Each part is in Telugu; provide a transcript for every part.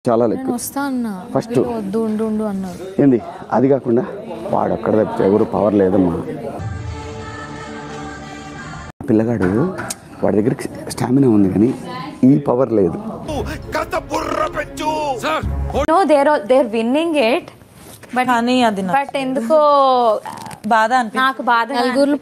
చాలా లెక్క నేను వస్తా అన్నా First. వీళ్ళు వద్దు ఉండు ఉండు అన్నారు ఏంది అది కాకుండా వాడు ఒక్కడ తప్పితే ఎవరు పవర్ లేదమ్మా పిల్లగాడు వాడి దగ్గర స్టామినా ఉంది కానీ ఈ పవర్ లేదు no there there winning it but కానీ అది నా- బట్ ఎందుకో బాధ అనిపి నాకు బాధ నలుగురు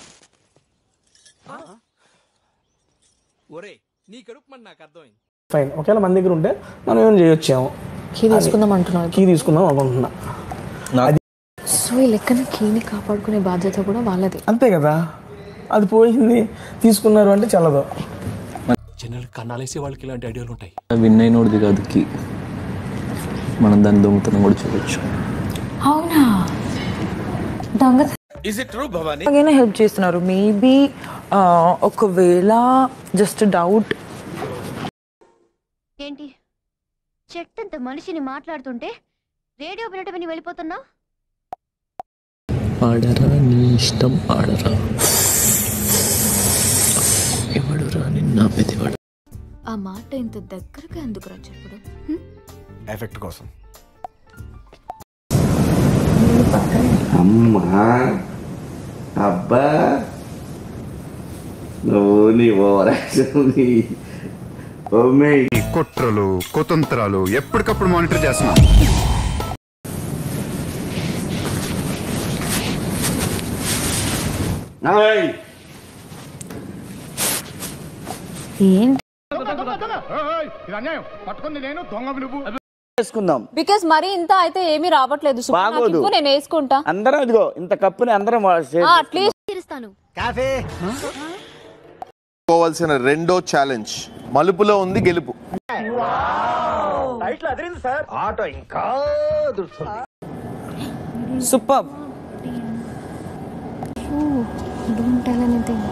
ఫైన్ ఒకవేళ మన దగ్గర ఉంటే మనం ఏం చేయొచ్చాము కీ తీసుకుందాం అంటున్నారు కీ తీసుకుందాం అనుకుంటున్నా సో ఈ లెక్కన కీని కాపాడుకునే బాధ్యత కూడా వాళ్ళది అంతే కదా అది పోయింది తీసుకున్నారు అంటే చల్లదు జనరల్ కన్నాలేసే వాళ్ళకి ఇలాంటి ఐడియాలు ఉంటాయి విన్ అయినోడిది కాదు కీ మనం దాన్ని దొంగతనం కూడా చూడొచ్చు అవునా దొంగ అలాగైనా హెల్ప్ చేస్తున్నారు మేబీ ఒకవేళ జస్ట్ డౌట్ ఏంటి చెట్టంత మనిషిని మాట్లాడుతుంటే రేడియో వినటం విని వెళ్ళిపోతున్నావు ఆడరా నీ ఇష్టం ఆడరా ఎవడురా నిన్న పెద్దవాడు ఆ మాట ఇంత దగ్గరగా ఎందుకురా చెప్పుడు ఎఫెక్ట్ కోసం అమ్మా అబ్బా నువ్వు నీ ఓవరాక్షన్ కుట్రలు కుతంత్రాలు ఎప్పటికప్పుడు మానిటర్ చేస్తున్నాం ఏంటి వేసుకుందాం బికాస్ మరి ఇంత అయితే ఏమీ రావట్లేదు సుబ్బు, నాకు బాగోదు. ఇవ్వు, నేను వేసుకుంటా అందరం ఇదిగో ఇంత కప్పుని అందరం షేర్ అట్లీస్ట్ తీరుస్తాను పోవాల్సిన రెండో ఛాలెంజ్ మలుపులో ఉంది గెలుపు సూపర్ డోంట్ టెల్ ఎనీథింగ్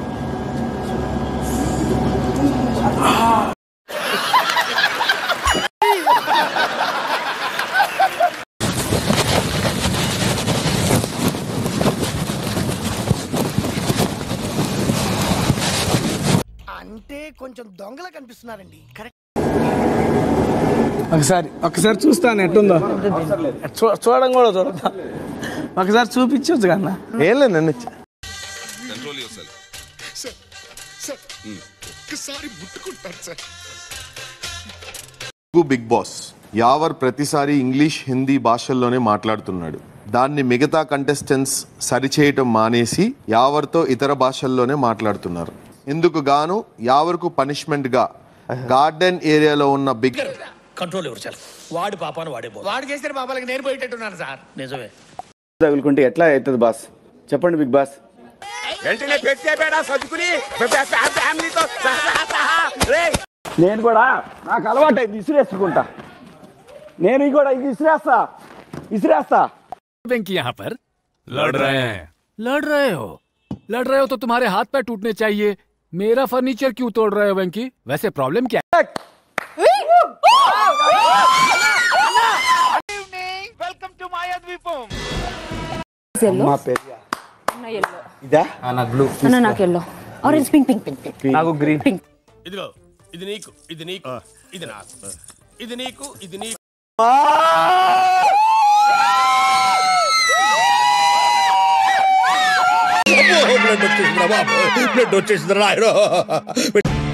ఒకసారి ఒకసారి చూస్తాను ఎట్టుందో చూ- చూడడం కూడా చూడతా ఒకసారి చూపించవచ్చు కన్నా ఏం లేదు నన్ను బిగ్ బాస్ యావర్ ప్రతిసారి ఇంగ్లీష్ హిందీ భాషల్లోనే మాట్లాడుతున్నాడు దాన్ని మిగతా కంటెస్టెంట్స్ సరిచేయటం మానేసి యావర్తో ఇతర భాషల్లోనే మాట్లాడుతున్నారు ఇందుకు గాను యావర్కు పనిష్మెంట్ గా గార్డెన్ ఏరియాలో ఉన్న బిగ్ తగులుకుంటే ఎట్లా అవుతుంది బాస్ చెప్పండి బిగ్ బాస్ నేను కూడా నాకు అలవాటు అయింది ఇసిరేసుకుంటా నేను ఇది కూడా ఇది ఇసిరేస్తా ఇసిరేస్తా वेंकी यहाँ पर लड़ रहे हैं लड़ रहे हो लड़ रहे हो तो तुम्हारे हाथ पैर टूटने चाहिए मेरा फर्नीचर क्यों तोड़ रहे हो वेंकी वैसे प्रॉब्लम क्या है మా పేరు ఇదా అన్న నాకు yellow orange pink pink pink pink నాకు గ్రీన్ ఇదిగో ఇది నీకు ఇది నీకు ఇది నాకు ఇది నీకు ఇది నీకు బ్లడ్ వచ్చేసిందిరా బాబు బ్లడ్ వచ్చేసిందిరా